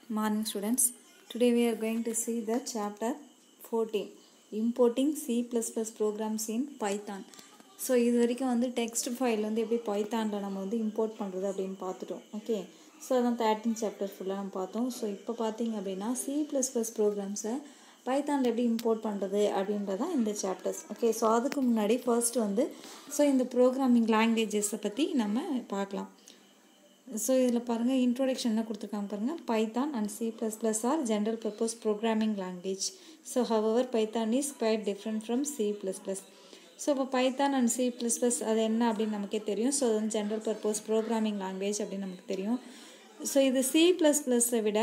Morning students. Today we are going to see the chapter 14 importing C++ programs in Python. So இது வரைக்கும் வந்து text file வந்து எப்படி பைத்தானில் நம்ம வந்து இம்போர்ட் பண்ணுறது அப்படின்னு பார்த்துட்டோம் ஓகே ஸோ அதான் தேர்ட்டின் சாப்டர் ஃபுல்லாக நம்ம பார்த்தோம் ஸோ இப்போ பார்த்தீங்க அப்படின்னா சி ப்ளஸ் ப்ளஸ் ப்ரோக்ராம்ஸை பைத்தானில் எப்படி இம்போர்ட் பண்ணுறது அப்படின்றதான் இந்த சாப்டர்ஸ் ஓகே ஸோ அதுக்கு முன்னாடி ஃபர்ஸ்ட் வந்து ஸோ இந்த ப்ரோக்ராமிங் லாங்குவேஜஸை பற்றி நம்ம பார்க்கலாம் ஸோ இதில் பாருங்கள் இன்ட்ரோடக்ஷன் என்ன கொடுத்துருக்காங்க பாருங்கள் Python and C plus plus are general purpose programming language so however Python is quite different from C plus plus so இப்போ Python and C plus plus அது என்ன அப்படின்னு நமக்கே தெரியும் ஸோ அது வந்து ஜென்ரல் பர்பஸ் ப்ரோக்ராமிங் லாங்குவேஜ் அப்படின்னு நமக்கு தெரியும் ஸோ இது சி ப்ளஸ் ப்ளஸ்ஸை விட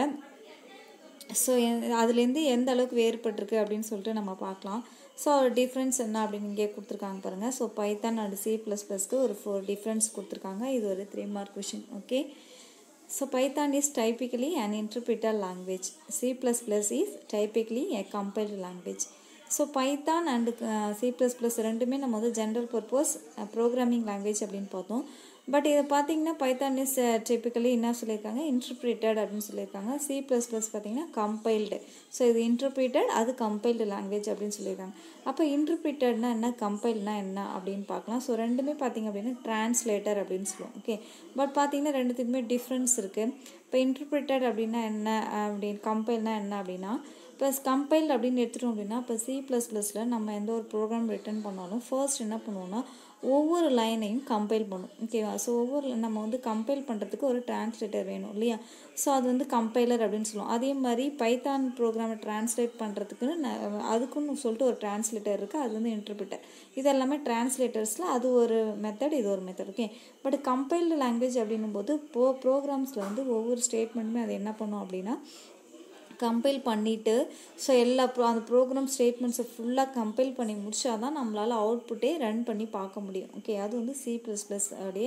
ஸோ அதுலேருந்து எந்த அளவுக்கு வேறுபட்டிருக்கு அப்படின்னு சொல்லிட்டு நம்ம பார்க்கலாம் ஸோ டிஃப்ரென்ஸ் என்ன அப்படின்னு இங்கே கொடுத்துருக்காங்க பாருங்கள் so Python and C plus ப்ளஸ்க்கு ஒரு ஃபோர் டிஃப்ரென்ஸ் கொடுத்துருக்காங்க இது ஒரு three mark question okay so Python is typically an interpreter language C plus plus is typically a compiled language so Python and C plus plus ரெண்டுமே நம்ம வந்து general purpose programming language அப்படின்னு பார்த்தோம் but இதை பார்த்தீங்கன்னா பைத்தான் இஸ் டிப்பிக்கலி என்ன சொல்லியிருக்காங்க interpreted அப்படின்னு சொல்லியிருக்காங்க சி ப்ளஸ் ப்ளஸ் பார்த்தீங்கன்னா கம்பைல்டு ஸோ இது இன்டர்பிரிட்டட் அது கம்பைல்டு லாங்குவேஜ் அப்படின்னு சொல்லியிருக்காங்க அப்போ இன்டர்பிரிட்டட்னா என்ன கம்பைல்னா என்ன அப்படின்னு பார்க்கலாம் ஸோ ரெண்டுமே பார்த்தீங்க அப்படின்னா டிரான்ஸ்லேட்டர் அப்படின்னு சொல்லுவோம் ஓகே பட் பார்த்தீங்கன்னா ரெண்டுத்துக்குமே டிஃப்ரென்ஸ் இருக்குது இப்போ இன்டர்பிரிட்டட் அப்படின்னா என்ன அப்படின்னு கம்பைல்னா என்ன அப்படின்னா ப்ளஸ் கம்பைல் அப்படின்னு எடுத்துட்டோம் அப்படின்னா இப்போ சி ப்ளஸ் ப்ளஸில் நம்ம எந்த ஒரு ப்ரோக்ராம் ரிட்டர்ன் பண்ணாலும் ஃபர்ஸ்ட் என்ன பண்ணுவோம்னா ஒவ்வொரு லைனையும் கம்பைல் பண்ணும் ஓகேவா ஸோ ஒவ்வொரு நம்ம வந்து கம்பைல் பண்ணுறதுக்கு ஒரு டிரான்ஸ்லேட்டர் வேணும் இல்லையா ஸோ அது வந்து கம்பைலர் அப்படின்னு சொல்லுவோம் அதே மாதிரி பைத்தான் ப்ரோக்ராமை டிரான்ஸ்லேட் பண்ணுறதுக்குன்னு அதுக்குன்னு சொல்லிட்டு ஒரு டிரான்ஸ்லேட்டர் இருக்குது அது வந்து இன்டர்பிரிட்டர் இது எல்லாமே டிரான்ஸ்லேட்டர்ஸில் அது ஒரு மெத்தட் இது ஒரு method okay but compiled language அப்படின்னும் போது ப்ரோ ப்ரோக்ராம்ஸில் வந்து ஒவ்வொரு ஸ்டேட்மெண்ட்டுமே அது என்ன பண்ணும் அப்படின்னா கம்பைல் பண்ணிவிட்டு ஸோ எல்லா ப்ரோ அந்த ப்ரோக்ராம் ஸ்டேட்மெண்ட்ஸை ஃபுல்லாக கம்பைல் பண்ணி முடிச்சா தான் நம்மளால் அவுட்புட்டே ரன் பண்ணி பார்க்க முடியும் ஓகே அது வந்து சி ப்ளஸ் ப்ளஸ் உடைய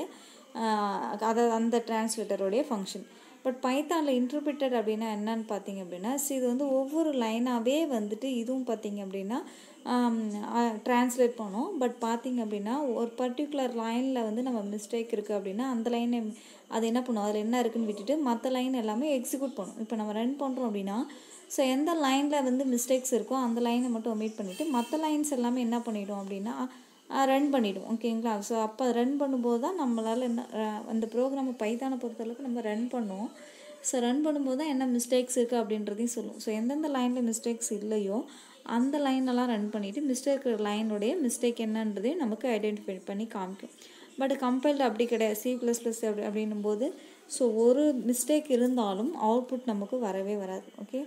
அதை அந்த டிரான்ஸ்லேட்டருடைய ஃபங்க்ஷன் பட் பைத்தானில் இன்டர்பிரிட்டட் அப்படின்னா என்னன்னு பார்த்தீங்க அப்படின்னா ஸோ இது வந்து ஒவ்வொரு லைனாகவே வந்துட்டு இதுவும் பார்த்தீங்க அப்படின்னா ட்ரான்ஸ்லேட் பண்ணோம் பட் பார்த்திங்க அப்படின்னா ஒரு பர்டிகுலர் லைனில் வந்து நம்ம மிஸ்டேக் இருக்குது அப்படின்னா அந்த லைனை அது என்ன பண்ணும் அதில் என்ன இருக்குன்னு விட்டுட்டு மற்ற லைன் எல்லாமே எக்ஸிக்யூட் பண்ணும் இப்போ நம்ம ரன் பண்ணுறோம் அப்படின்னா ஸோ எந்த லைனில் வந்து மிஸ்டேக்ஸ் இருக்கோ அந்த லைனை மட்டும் ஒமிட் பண்ணிவிட்டு மற்ற லைன்ஸ் எல்லாமே என்ன பண்ணிவிடும் அப்படின்னா ரன் பண்ணிவிடும் ஓகேங்களா ஸோ அப்போ ரன் பண்ணும்போது தான் நம்மளால் என்ன அந்த ப்ரோக்ராமை பைத்தானை பொறுத்தளவுக்கு நம்ம ரன் பண்ணுவோம் ஸோ ரன் பண்ணும்போது தான் என்ன மிஸ்டேக்ஸ் இருக்குது அப்படின்றதையும் சொல்லுவோம் ஸோ எந்தெந்த லைனில் மிஸ்டேக்ஸ் இல்லையோ அந்த லைனெல்லாம் ரன் பண்ணிவிட்டு மிஸ்டேக் லைனுடைய மிஸ்டேக் என்னன்றதையும் நமக்கு ஐடென்டிஃபை பண்ணி காமிக்கும் பட் கம்பைல்டு அப்படி கிடையாது சி ப்ளஸ் ப்ளஸ் அப்படி அப்படின்னும் போது ஸோ ஒரு மிஸ்டேக் இருந்தாலும் அவுட்புட் நமக்கு வரவே வராது ஓகே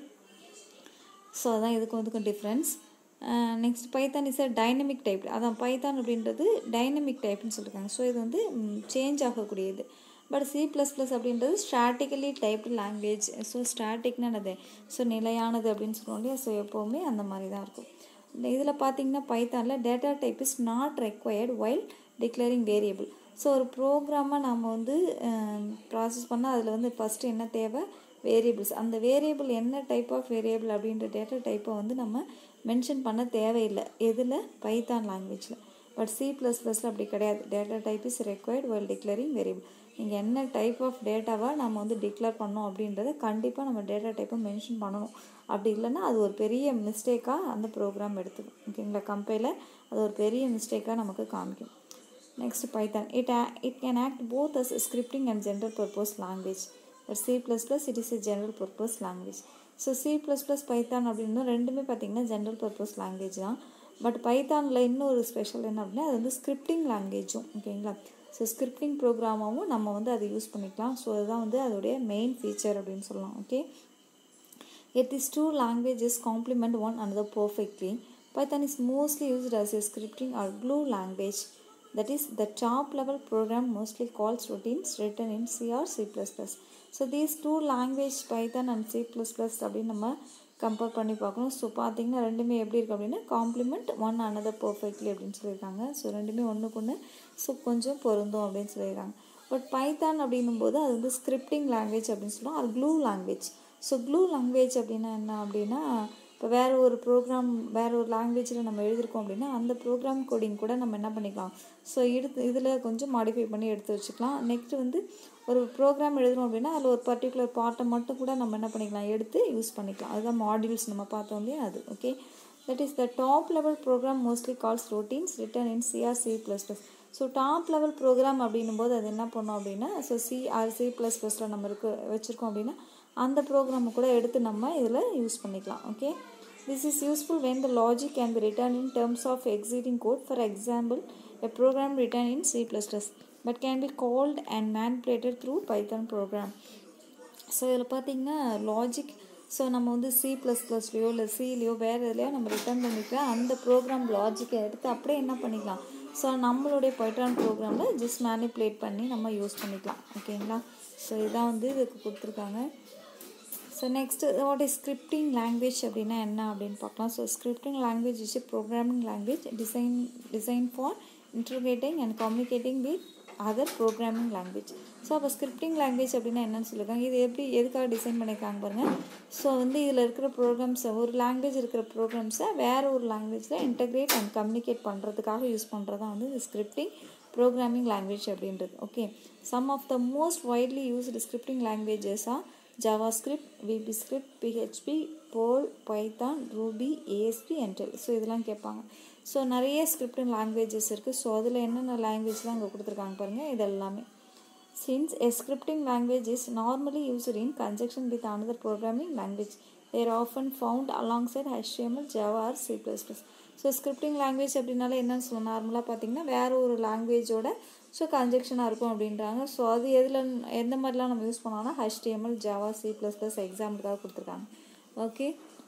ஸோ அதான் இதுக்கு வந்து difference next Python is a dynamic type அதான் பைத்தான் அப்படின்றது டைனமிக் டைப்னு சொல்லியிருக்காங்க ஸோ இது வந்து சேஞ்ச் ஆகக்கூடியது பட் சி ப்ளஸ் ப்ளஸ் அப்படின்றது ஸ்ட்ராட்டிக்கலி டைப்டு லாங்குவேஜ் ஸோ ஸ்ட்ராட்டிக்னா என்னது ஸோ நிலையானது அப்படின்னு சொல்லுவோம் இல்லையா ஸோ எப்போவுமே அந்த மாதிரி தான் இருக்கும் இதில் பார்த்தீங்கன்னா பைத்தானில் data type is not required while declaring variable so ஒரு ப்ரோக்ராமை நம்ம வந்து ப்ராசஸ் பண்ணால் அதில் வந்து ஃபஸ்ட்டு என்ன தேவை வேரியபிள்ஸ் அந்த வேரியபிள் என்ன டைப் ஆஃப் வேரியபிள் அப்படின்ற டேட்டா டைப்பை வந்து நம்ம மென்ஷன் பண்ண தேவையில்லை எதில் பைத்தான் லாங்குவேஜில் பட் சி ப்ளஸ் ப்ளஸில் அப்படி கிடையாது data type is required while declaring variable நீங்கள் என்ன டைப் ஆஃப் டேட்டாவை நம்ம வந்து டிக்ளேர் பண்ணோம் அப்படின்றத கண்டிப்பாக நம்ம டேட்டா டைப்பை மென்ஷன் பண்ணணும் அப்படி இல்லைன்னா அது ஒரு பெரிய மிஸ்டேக்காக அந்த ப்ரோக்ராம் எடுத்துக்கும் ஓகேங்களா கம்பைலர் அது ஒரு பெரிய மிஸ்டேக்காக நமக்கு காமிக்கும் next Python it it can act both as scripting and general purpose language but C plus plus it is a general purpose language so C plus plus Python அப்படின்னு ரெண்டுமே பார்த்திங்கன்னா ஜென்ரல் பர்பஸ் லாங்குவேஜ் தான் but பைத்தானில் இன்னும் ஒரு special என்ன அப்படின்னா அது வந்து ஸ்கிரிப்டிங் லாங்குவேஜும் ஓகேங்களா ஸோ ஸ்கிரிப்டிங் ப்ரோக்ராமாகவும் நம்ம வந்து அதை யூஸ் பண்ணிக்கலாம் ஸோ அதுதான் வந்து அதோடைய மெயின் ஃபீச்சர் அப்படின்னு சொல்லலாம் okay it is two languages complement one another perfectly Python is mostly used as a scripting or glue language that is the top level program mostly calls routines written in C or C++. So these two language Python and C plus plus அப்படின்னு நம்ம compare பண்ணி பார்க்கணும் so பார்த்தீங்கன்னா ரெண்டுமே எப்படி இருக்குது அப்படின்னா complement one another perfectly அப்படின்னு சொல்லியிருக்காங்க ஸோ ரெண்டுமே ஒன்றுக்கு ஒன்று ஸோ கொஞ்சம் பொருந்தும் அப்படின்னு சொல்லியிருக்காங்க பட் பைத்தான் அப்படின்னும் போது அது வந்து ஸ்கிரிப்டிங் லாங்குவேஜ் அப்படின்னு சொல்லுவோம் அது glue language so glue language அப்படின்னா என்ன அப்படின்னா இப்போ வேறு ஒரு ப்ரோக்ராம் வேறு ஒரு லாங்குவேஜில் நம்ம எழுதியிருக்கோம் அப்படின்னா அந்த ப்ரோக்ராம் கோடிங் கூட நம்ம என்ன பண்ணிக்கலாம் ஸோ எடுத்து இதில் கொஞ்சம் மாடிஃபை பண்ணி எடுத்து வச்சுக்கலாம் நெக்ஸ்ட் வந்து ஒரு ப்ரோக்ராம் எழுதுறோம் அப்படின்னா அதில் ஒரு பர்டிகுலர் பார்ட்டை மட்டும் கூட நம்ம என்ன பண்ணிக்கலாம் எடுத்து யூஸ் பண்ணிக்கலாம் அதுதான் மாடியூல்ஸ் நம்ம பார்த்தோம் இல்லையா அது okay that is the top level program mostly calls routines written in C or C plus plus so top level program அப்படின்னும் போது அது என்ன பண்ணோம் அப்படின்னா ஸோ சிஆர் சி ப்ளஸ் ப்ளஸில் நம்ம இருக்க வச்சுருக்கோம் அப்படின்னா அந்த ப்ரோக்ராமை கூட எடுத்து நம்ம இதில் யூஸ் பண்ணிக்கலாம் okay This is useful when the logic can be written in terms of executing code. For example, a program written in C++ but can be called and manipulated through Python program. So இதில் பார்த்தீங்கன்னா logic so நம்ம வந்து C plus ப்ளஸ்லையோ இல்லை சிலையோ வேறு எதுலையோ நம்ம return பண்ணிக்கலாம் அந்த ப்ரோக்ராம் லாஜிக்கை எடுத்து அப்படியே என்ன பண்ணிக்கலாம் ஸோ நம்மளுடைய பைட்டான் ப்ரோக்ராமில் ஜஸ்ட் மேனிப்புலேட் பண்ணி நம்ம யூஸ் பண்ணிக்கலாம் ஓகேங்களா ஸோ இதான் வந்து இதுக்கு கொடுத்துருக்காங்க so next what is scripting language அப்படின்னா என்ன அப்படின்னு பார்க்கலாம் so scripting language is programming language design design for integrating and communicating with other programming language so அப்போ ஸ்கிரிப்டிங் லாங்குவேஜ் அப்படின்னா என்னன்னு சொல்லியிருக்காங்க இது எப்படி எதுக்காக டிசைன் பண்ணியிருக்காங்க பாருங்கள் ஸோ வந்து இதில் இருக்கிற ப்ரோக்ராம்ஸை ஒரு லாங்குவேஜ் இருக்கிற ப்ரோக்ராம்ஸை வேறு ஒரு லாங்குவேஜில் இன்டகிரேட் அண்ட் கம்யூனிகேட் பண்ணுறதுக்காக யூஸ் பண்ணுறது தான் வந்து இந்த ஸ்கிரிப்டிங் ப்ரோக்ராமிங் லாங்குவேஜ் அப்படின்றது okay some of the most widely used scripting லாங்குவேஜஸாக JavaScript, VBScript, PHP, Perl, Python, Ruby, ASP, Intel so இதெல்லாம் கேட்பாங்க ஸோ நிறைய ஸ்கிரிப்டிங் லாங்குவேஜஸ் இருக்குது ஸோ அதில் என்னென்ன லாங்குவேஜ்லாம் அங்கே கொடுத்துருக்காங்க பாருங்கள் இது எல்லாமே since a scripting language is normally used in conjunction with another programming language they're often found alongside HTML, Java or C plus plus so scripting language அப்படின்னால என்னன்னு சொல்லுவோம் நார்மலாக பார்த்தீங்கன்னா வேறு ஒரு லாங்குவேஜோட ஸோ கன்ஜெக்ஷனாக இருக்கும் அப்படின்றாங்க ஸோ அது எதில் எந்த மாதிரிலாம் நம்ம யூஸ் பண்ணோம்னா HTML Java C plus plus எக்ஸாம்பிளுக்காக கொடுத்துருக்காங்க okay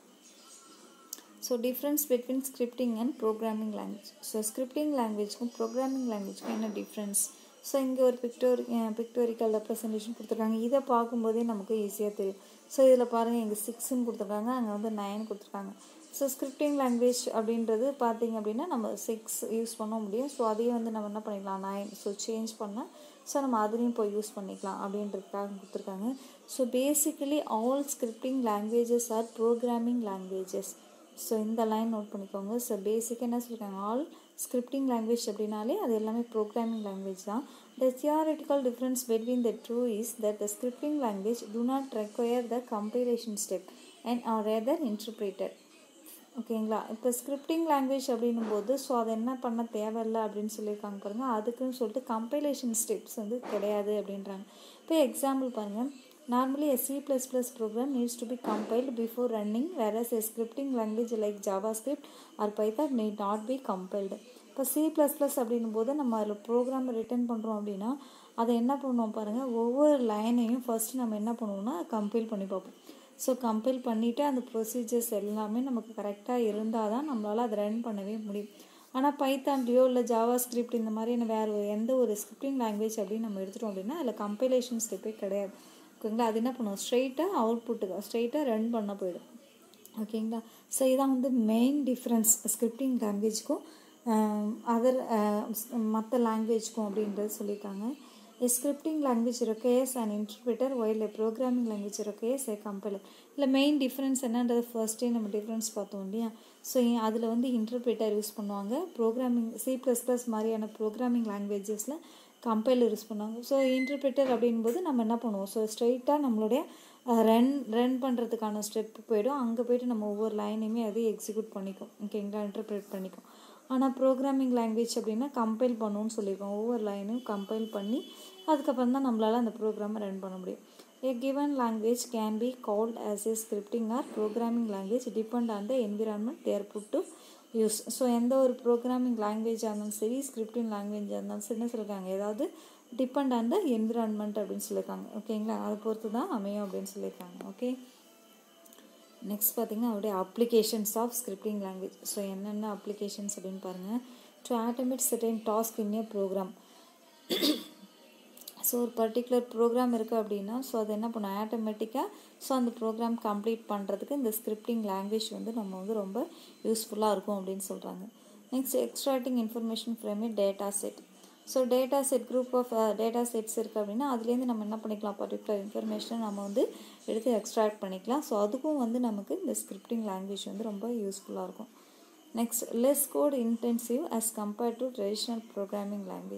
so difference between scripting and programming language so scripting லாங்குவேஜ்க்கும் ப்ரோக்ராமிங் லாங்குவேஜ்க்கும் என்ன டிஃப்ரென்ஸ் ஸோ இங்கே ஒரு பிக்டோரி பிக்டோரிக்கல் ரெப்ரசன்டேஷன் கொடுத்துருக்காங்க இதை பார்க்கும்போதே நமக்கு ஈஸியாக தெரியும் ஸோ இதில் பாருங்கள் இங்கே சிக்ஸ்ன்னு கொடுத்துருக்காங்க அங்கே வந்து நைன் கொடுத்துருக்காங்க ஸோ ஸ்கிரிப்டிங் லாங்குவேஜ் அப்படின்றது பார்த்திங்க அப்படின்னா நம்ம சிக்ஸ் யூஸ் பண்ண முடியும் ஸோ அதையும் வந்து நம்ம என்ன பண்ணிக்கலாம் நைன் ஸோ சேஞ்ச் பண்ணால் ஸோ நம்ம அதுலேயும் போய் யூஸ் பண்ணிக்கலாம் அப்படின்றதுக்காக கொடுத்துருக்காங்க so basically all scripting languages are programming languages so இந்த லைன் நோட் பண்ணிக்கோங்க ஸோ பேசிக்காக என்ன சொல்லியிருக்காங்க ஆல் ஸ்கிரிப்டிங் லாங்குவேஜ் அப்படின்னாலே அது எல்லாமே ப்ரோக்ராமிங் லாங்குவேஜ் தான் the theoretical difference between the true is that the scripting language do not require the compilation step and are rather interpreted ஓகேங்களா இப்போ ஸ்கிரிப்டிங் லாங்குவேஜ் அப்படின்னும் போது ஸோ அதை என்ன பண்ண தேவையில்லை அப்படின்னு சொல்லியிருக்காங்க பாருங்கள் அதுக்குன்னு சொல்லிட்டு கம்பைலேஷன் ஸ்டெப்ஸ் வந்து கிடையாது அப்படின்றாங்க இப்போ எக்ஸாம்பிள் பாருங்கள் normally a C++ program needs to be compiled before running whereas a scripting language like JavaScript or Python need not be compiled இப்போ சி ப்ளஸ் ப்ளஸ் அப்படின்னும் போது நம்ம அதில் ப்ரோக்ராம் ரிட்டர்ன் பண்ணுறோம் அப்படின்னா அதை என்ன பண்ணுவோம் பாருங்கள் ஒவ்வொரு லைனையும் ஃபஸ்ட்டு நம்ம என்ன பண்ணுவோம்னா கம்பைல் பண்ணி பார்ப்போம் ஸோ கம்பைல் பண்ணிவிட்டு அந்த ப்ரொசீஜர்ஸ் எல்லாமே நமக்கு கரெக்டாக இருந்தால் தான் நம்மளால் அதை ரன் பண்ணவே முடியும் ஆனால் பைத்தான்லேயோ இல்லை ஜாவா ஸ்கிரிப்ட் இந்த மாதிரியான வேறு எந்த ஒரு ஸ்கிரிப்டிங் லாங்குவேஜ் அப்படின்னு நம்ம எடுத்துட்டோம் அப்படின்னா அதில் கம்பைலேஷன் ஸ்டெப்பே கிடையாது ஓகேங்களா அது என்ன பண்ணுவோம் ஸ்ட்ரெயிட்டாக அவுட்புட்டுக்கு ஸ்ட்ரெயிட்டாக ரன் பண்ண போயிடும் ஓகேங்களா ஸோ இதான் வந்து மெயின் டிஃப்ரென்ஸ் ஸ்கிரிப்டிங் லாங்குவேஜ்க்கும் அதர் மற்ற லாங்குவேஜ்க்கும் அப்படின்றது சொல்லியிருக்காங்க A scripting language requires an interpreter while a programming language requires a compiler இல்லை மெயின் டிஃப்ரென்ஸ் என்னன்றது ஃபர்ஸ்ட்டே நம்ம டிஃப்ரென்ஸ் பார்த்தோம் இல்லையா ஸோ அதில் வந்து இன்டர்பிரேட்டர் யூஸ் பண்ணுவாங்க ப்ரோக்ராமிங் சி ப்ளஸ் ப்ளஸ் மாதிரியான ப்ரோக்ராமிங் லாங்குவேஜஸில் கம்பைலர் யூஸ் பண்ணுவாங்க ஸோ இன்டர்பிரேட்டர் அப்படின்போது நம்ம என்ன பண்ணுவோம் ஸோ ஸ்ட்ரைட்டாக நம்மளுடைய ரன் ரன் பண்ணுறதுக்கான ஸ்டெப் போயிடும் அங்கே போய்ட்டு நம்ம ஒவ்வொரு லைனையுமே அது எக்ஸிக்யூட் பண்ணிக்கும் ஓகேங்களா இன்டர்பிரேட் பண்ணிக்கும் ஆனால் ப்ரோக்ராமிங் லாங்குவேஜ் அப்படின்னா கம்பைல் பண்ணணும்னு சொல்லியிருக்கோம் ஒவ்வொரு லைனையும் கம்பைல் பண்ணி அதுக்கப்புறம் தான் நம்மளால் அந்த ப்ரோக்ராமை ரன் பண்ண முடியும் A given language can be called as a scripting or programming language depend on the environment they are put to use so எந்த ஒரு ப்ரோக்ராமிங் லாங்குவேஜாக இருந்தாலும் சரி ஸ்கிரிப்டிங் லாங்குவேஜாக இருந்தாலும் சரி என்ன சொல்லியிருக்காங்க ஏதாவது டிபெண்ட் ஆன் த என்விரான்மெண்ட் அப்படின்னு சொல்லியிருக்காங்க ஓகேங்களா அதை பொறுத்து தான் அமையும் அப்படின்னு சொல்லியிருக்காங்க ஓகே நெக்ஸ்ட் பார்த்திங்கன்னா அவருடைய applications of scripting language so என்னென்ன அப்ளிகேஷன்ஸ் அப்படின்னு பாருங்கள் to automate certain task in a program so ஒரு பர்டிகுலர் ப்ரோக்ராம் இருக்குது அப்படின்னா ஸோ அது என்ன பண்ணும் ஆட்டோமேட்டிக்காக ஸோ அந்த ப்ரோக்ராம் கம்ப்ளீட் பண்ணுறதுக்கு இந்த ஸ்கிரிப்டிங் லாங்குவேஜ் வந்து நம்ம வந்து ரொம்ப யூஸ்ஃபுல்லாக இருக்கும் அப்படின்னு சொல்கிறாங்க next extracting information from a data set so data set group of data sets இருக்குது அப்படின்னா அதுலேருந்து நம்ம என்ன பண்ணிக்கலாம் பர்டிகுலர் இன்ஃபர்மேஷனை நம்ம வந்து எடுத்து எக்ஸ்ட்ராக்ட் பண்ணிக்கலாம் ஸோ அதுக்கும் வந்து நமக்கு இந்த ஸ்கிரிப்டிங் லாங்குவேஜ் வந்து ரொம்ப யூஸ்ஃபுல்லாக இருக்கும் next less code intensive as compared to traditional programming language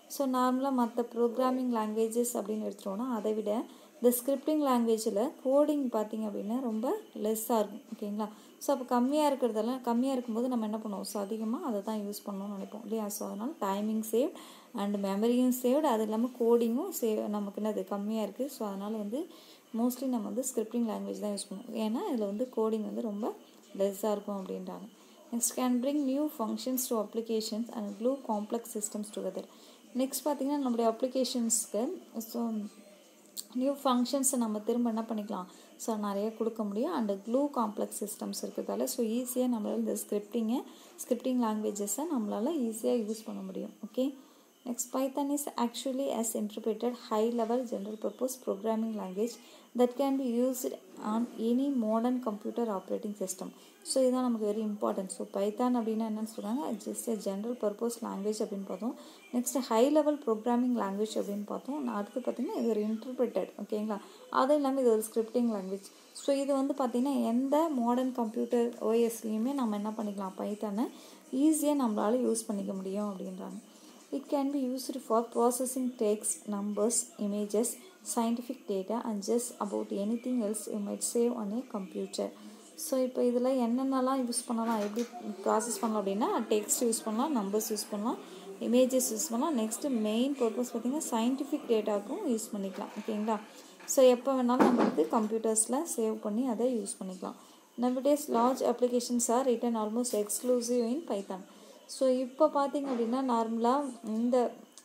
so நார்மலாக மற்ற ப்ரோக்ராமிங் லாங்குவேஜஸ் அப்படின்னு எடுத்துட்டோம்னா அதை விட இந்த ஸ்கிரிப்டிங் லாங்குவேஜில் கோடிங் பார்த்திங்க அப்படின்னா ரொம்ப லெஸ்ஸாக இருக்கும் ஓகேங்களா ஸோ அப்போ கம்மியாக இருக்கிறதெல்லாம் கம்மியாக இருக்கும்போது நம்ம என்ன பண்ணுவோம் ஸோ அதிகமாக அதை தான் யூஸ் பண்ணணும்னு நினைப்போம் இல்லையா ஸோ அதனால் டைமிங் சேவ் அண்ட் மெமரியும் சேவ்டு அது இல்லாமல் கோடிங்கும் சேவ் நமக்கு என்னது கம்மியாக இருக்குது ஸோ அதனால் வந்து மோஸ்ட்லி நம்ம வந்து ஸ்கிரிப்டிங் லாங்குவேஜ் தான் யூஸ் பண்ணுவோம் ஏன்னா இதில் வந்து கோடிங் வந்து ரொம்ப லெஸ்ஸாக இருக்கும் அப்படின்றாங்க next can bring new functions to applications and glue complex systems together next பார்த்திங்கன்னா நம்மளுடைய அப்ளிகேஷன்ஸ்க்கு ஸோ நியூ ஃபங்க்ஷன்ஸை நம்ம திரும்ப என்ன பண்ணிக்கலாம் ஸோ நிறைய கொடுக்க முடியும் அண்டு க்ளூ காம்ப்ளெக்ஸ் சிஸ்டம்ஸ் இருக்கிறதால ஸோ ஈஸியாக நம்மளால் இந்த ஸ்கிரிப்டிங்கை ஸ்கிரிப்டிங் லாங்குவேஜஸை நம்மளால் ஈஸியாக யூஸ் பண்ண முடியும் okay next Python is actually as interpreted high level general purpose programming language that can be used on any modern computer operating system so இதுதான் நமக்கு வெரி இம்பார்ட்டன்ட் ஸோ பைத்தான் அப்படின்னா என்னன்னு சொல்கிறாங்க just a general purpose language அப்படின்னு பார்த்தோம் next high level programming language அப்படின்னு பார்த்தோம் அடுத்து பார்த்திங்கன்னா இது ஒரு இன்டர்பிரிட்டட் ஓகேங்களா அதுவும் இல்லாமல் இது ஒரு ஸ்கிரிப்டிங் லாங்குவேஜ் ஸோ இது வந்து பார்த்திங்கன்னா எந்த மாடர்ன் கம்ப்யூட்டர் ஓஎஸ்லேயுமே நம்ம என்ன பண்ணிக்கலாம் பைத்தானை ஈஸியாக நம்மளால் யூஸ் பண்ணிக்க முடியும் அப்படின்றாங்க It can be used for processing text, numbers, images, scientific data and just about anything else you might save on a computer. So இப்போ இதில் என்னென்னலாம் யூஸ் பண்ணலாம் எப்படி ப்ராசஸ் பண்ணலாம் அப்படின்னா டெக்ஸ்ட் யூஸ் பண்ணலாம் நம்பர்ஸ் யூஸ் பண்ணலாம் இமேஜஸ் யூஸ் பண்ணலாம் நெக்ஸ்ட்டு மெயின் பர்பஸ் பார்த்திங்கன்னா சயின்டிஃபிக் டேட்டாவுக்கும் யூஸ் பண்ணிக்கலாம் ஓகேங்களா ஸோ எப்போ வேணாலும் நம்ம வந்து கம்ப்யூட்டர்ஸில் சேவ் பண்ணி அதை யூஸ் பண்ணிக்கலாம் nowadays large applications are written almost exclusive in Python so இப்போ பார்த்திங்க அப்படின்னா நார்மலாக இந்த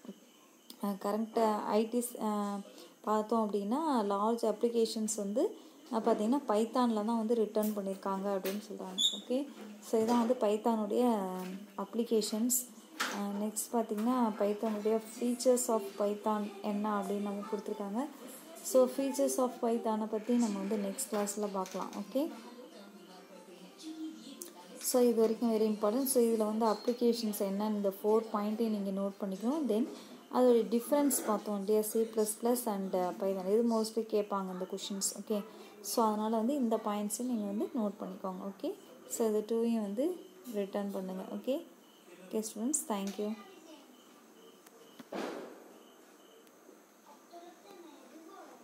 கரண்ட் ஐடிஸ் பார்த்தோம் அப்படின்னா லார்ஜ் அப்ளிகேஷன்ஸ் வந்து பார்த்திங்கன்னா பைத்தானில் தான் வந்து ரிட்டர்ன் பண்ணியிருக்காங்க அப்படின்னு சொல்கிறாங்க ஓகே ஸோ இதான் வந்து பைத்தானுடைய அப்ளிகேஷன்ஸ் நெக்ஸ்ட் பார்த்திங்கன்னா பைத்தானுடைய ஃபீச்சர்ஸ் ஆஃப் பைத்தான் என்ன அப்படின்னு நம்ம கொடுத்துருக்காங்க ஸோ ஃபீச்சர்ஸ் ஆஃப் பைத்தானை பற்றி நம்ம வந்து நெக்ஸ்ட் கிளாஸில் பார்க்கலாம் ஓகே ஸோ இது வரைக்கும் வெரி இம்பார்ட்டன்ட் ஸோ இதில் வந்து அப்ளிகேஷன்ஸ் என்ன இந்த ஃபோர் பாயிண்ட்டையும் நீங்கள் நோட் பண்ணிக்கணும் தென் அதோடைய டிஃப்ரென்ஸ் பார்த்தோம் இல்லையா C plus plus and Python இது மோஸ்ட்லி கேட்பாங்க இந்த கொஷின்ஸ் ஓகே ஸோ அதனால் வந்து இந்த பாயிண்ட்ஸையும் நீங்கள் வந்து நோட் பண்ணிக்கோங்க ஓகே ஸோ இது டூவையும் வந்து ரிட்டர்ன் பண்ணுங்கள் ஓகே ஓகே ஸ்டூடெண்ட்ஸ் தேங்க்யூ